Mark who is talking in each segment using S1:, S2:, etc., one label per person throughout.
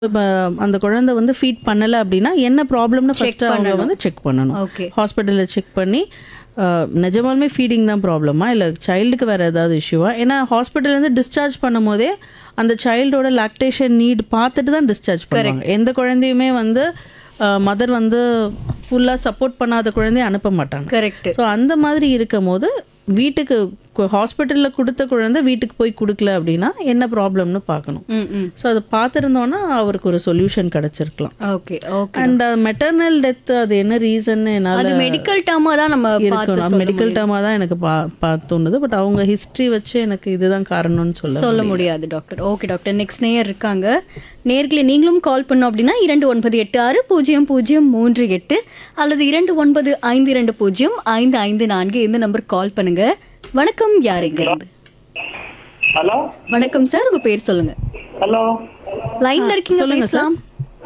S1: இப்போ அந்த குழந்தை வந்து ஃபீட் பண்ணலை அப்படின்னா என்ன ப்ராப்ளம்னு ஃபர்ஸ்ட் அவங்க வந்து செக் பண்ணணும்
S2: ஓகே
S1: ஹாஸ்பிட்டலில் செக் பண்ணி அஹ், நிஜமாலுமே ஃபீடிங் தான் ப்ராப்ளமா இல்லை சைல்டுக்கு வேறு ஏதாவது இஷ்யூவா ஏன்னா ஹாஸ்பிட்டல்லேருந்து டிஸ்சார்ஜ் பண்ணும் போதே அந்த சைல்டோட லாக்டேஷன் நீட் பார்த்துட்டு தான் டிஸ்சார்ஜ் பண்ணுவாங்க எந்த குழந்தையுமே வந்து மதர் வந்து ஃபுல்லாக சப்போர்ட் பண்ணாத குழந்தைய அனுப்ப மாட்டாங்க
S2: கரெக்ட்
S1: ஸோ அந்த மாதிரி இருக்கும் போது வீட்டுக்கு ஹாஸ்பிட்டலில் கொடுத்த குழந்தை வீட்டுக்கு போய் கொடுக்கல அப்படின்னா என்ன ப்ராப்ளம்னு பார்க்கணும்
S2: ம் ம்
S1: ஸோ அதை பார்த்துருந்தோன்னா அவருக்கு ஒரு சொல்யூஷன் கிடச்சிருக்கலாம்
S2: okay okay
S1: and maternal death அது என்ன ரீசன் என்னால்
S2: அது மெடிக்கல் டேர்மா தான் நம்ம பார்த்து
S1: இருக்கணும் மெடிக்கல் டேர்மாக தான் எனக்கு பா பா தோணுது பட் அவங்க ஹிஸ்ட்ரி வச்சு எனக்கு இதுதான் காரணம்னு சொல்ல
S2: சொல்ல முடியாது டாக்டர் ஓகே டாக்டர் நெக்ஸ்ட் நேயர் இருக்காங்க நேர்களை நீங்களும் கால் பண்ணோம் அப்படின்னா இரண்டு ஒன்பது எட்டு ஆறு பூஜ்ஜியம் பூஜ்ஜியம் மூன்று எட்டு அல்லது இரண்டு ஒன்பது ஐந்து இரண்டு பூஜ்ஜியம் ஐந்து ஐந்து நான்கு இந்த நம்பர் கால் பண்ணுங்க வணக்கம் யார் எங்க இருந்து
S3: ஹலோ
S2: வணக்கம் சார் உங்க பேர் சொல்லுங்க
S3: ஹலோ
S2: லைன்ல இருக்கீங்க
S1: சொல்லுங்க சார்.
S2: பேசலாம்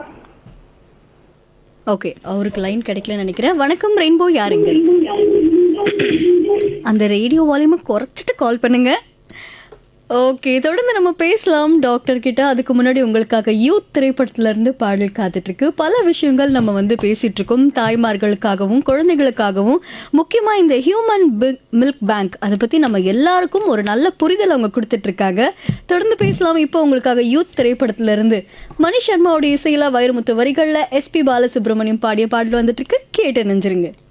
S2: ஓகே அவருக்கு லைன் கிடைக்கலன்னு நினைக்கிறேன் வணக்கம் ரெயின்போ யாருங்க இருக்கு அந்த ரேடியோ வால்யூமை குறைச்சிட்டு கால் பண்ணுங்க ஓகே தொடர்ந்து நம்ம பேசலாம் டாக்டர் கிட்ட அதுக்கு முன்னாடி உங்களுக்காக யூத் திரைப்படத்துல இருந்து பாடல் காத்துட்டு இருக்கு பல விஷயங்கள் நம்ம வந்து பேசிட்டு இருக்கோம் தாய்மார்களுக்காகவும் குழந்தைகளுக்காகவும் முக்கியமா இந்த ஹியூமன் மில்க் பேங்க் அதை பத்தி நம்ம எல்லாருக்கும் ஒரு நல்ல புரிதல் அவங்க கொடுத்துட்டு இருக்காங்க தொடர்ந்து பேசலாம் இப்போ உங்களுக்காக யூத் திரைப்படத்துல இருந்து மணி சர்மாவுடைய இசையில வைரமுத்து வரிகள்ல எஸ்பி பாலசுப்ரமணியம் பாடிய பாடல் வந்துட்டு இருக்கு கேட்டு நெஞ்சிருங்க